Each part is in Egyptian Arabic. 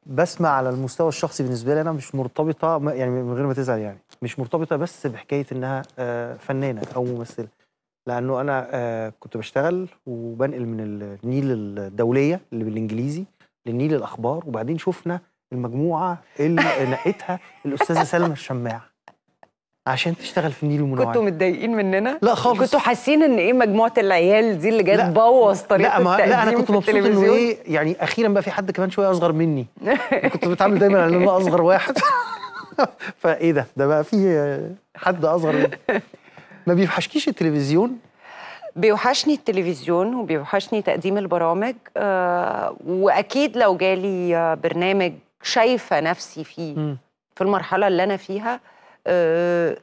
بسمع على المستوى الشخصي بالنسبه لي انا مش مرتبطه ما- يعني من غير ما تزعل يعني مش مرتبطه بس بحكايه انها آه، فنانه او ممثله لانه انا آه، كنت بشتغل وبنقل من النيل الدوليه اللي بالانجليزي للنيل الاخبار وبعدين شفنا المجموعه اللي نقتها الاستاذه سلمى الشماع عشان تشتغل في النيل كنتوا المنوعات متضايقين مننا لا خالص كنتوا حاسين ان ايه مجموعه العيال دي اللي جايه لا. تبوظ طريقه لا ما لا انا التقديم كنت في مبسوط انه التلفزيون ايه يعني اخيرا بقى في حد كمان شويه اصغر مني كنت بتعامل دايما على ان انا اصغر واحد فايه ده ده بقى في حد اصغر مني ما بيوحشكيش التلفزيون بيوحشني التلفزيون وبيوحشني تقديم البرامج آه واكيد لو جالي آه، برنامج شايفه نفسي فيه مم. في المرحله اللي انا فيها آه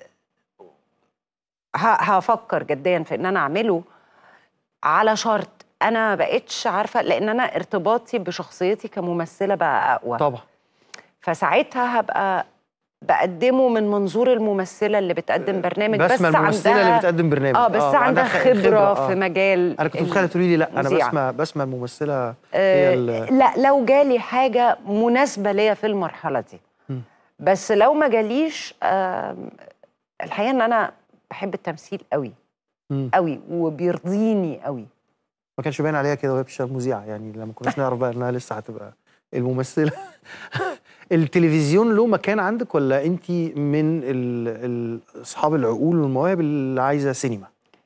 ه- هفكر جديا في ان انا اعمله على شرط انا ما بقتش عارفه لان انا ارتباطي بشخصيتي كممثله بقى اقوى طبعا فساعتها هبقى بقدمه من منظور الممثله اللي بتقدم برنامج بس بسمة الممثله اللي عندها بتقدم برنامج اه بس عندها خ- خبره, آه. في مجال انا كنت ال- متخيله تقولي لي لا انا المذيعة. بسمع بسمع الممثله هي آه ال- لا لو جالي حاجه مناسبه ليا في المرحله دي مم. بس لو ما جاليش آم، الحقيقه ان انا بحب التمثيل قوي مم. قوي وبيرضيني قوي ما كانش باين عليها كده وهي بتشتغل مذيعه يعني لما كناش نعرف بقى انها لسه هتبقى الممثله التلفزيون له مكان عندك ولا انت من ال- ال- اصحاب العقول والمواهب اللي عايزه سينما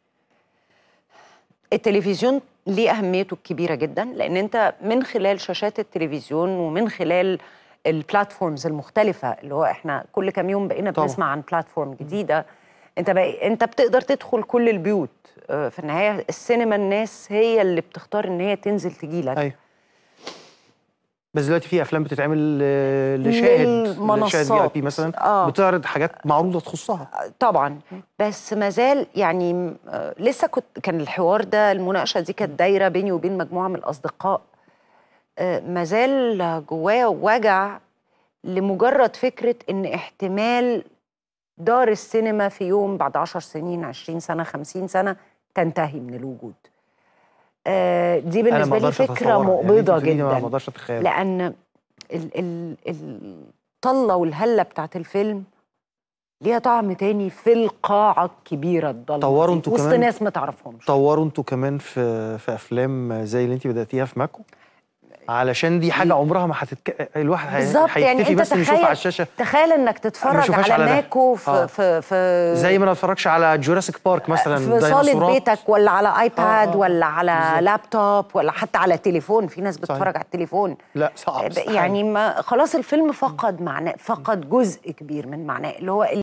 التلفزيون ليه اهميته الكبيره جدا لان انت من خلال شاشات التلفزيون ومن خلال البلاتفورمز المختلفه اللي هو احنا كل كام يوم بقينا طبعا. بنسمع عن بلاتفورم جديده انت بقى انت بتقدر تدخل كل البيوت آه، في النهايه السينما الناس هي اللي بتختار ان هي تنزل تجيلك ايوه بس دلوقتي في افلام بتتعمل ل- لشاهد للمنصات. لشاهد في اي بي مثلا آه. بتعرض حاجات معروضه تخصها طبعا بس مازال يعني م- آه، لسه كنت كان الحوار ده المناقشه دي كانت دايره بيني وبين مجموعه من الاصدقاء آه، مازال جوايا وجع لمجرد فكره ان احتمال دار السينما في يوم بعد عشر سنين عشرين سنه خمسين سنه تنتهي من الوجود آه، دي انا ما بالنسبه لي اقدرش فكره أتصورها. يعني أنت مقبضه بتقولي دي ما جدا ما اقدرش اتخيل لان ال ال الطله والهله بتاعت الفيلم ليها طعم تاني في القاعه الكبيره الضلمه طوروا دي، انتوا وسط كمان- ناس ما تعرفهمش طوروا انتوا كمان في في افلام زي اللي انت بداتيها في ماكو علشان دي حاجه عمرها ما هتتك... الواحد هي- بالظبط هيكتفي يعني انت بس انه يشوفها تخيل على الشاشه تخيل انك تتفرج أشوفهاش على, على ده. ماكو في, آه. في في زي ما انا اتفرجش على جوراسيك بارك مثلا في صاله ديناصورات. بيتك ولا على ايباد آه، آه. ولا على بالظبط. لابتوب ولا حتى على تليفون في ناس بتتفرج صحيح. على التليفون لا صعب يعني ما خلاص الفيلم فقد معناه فقد جزء كبير من معناه اللي هو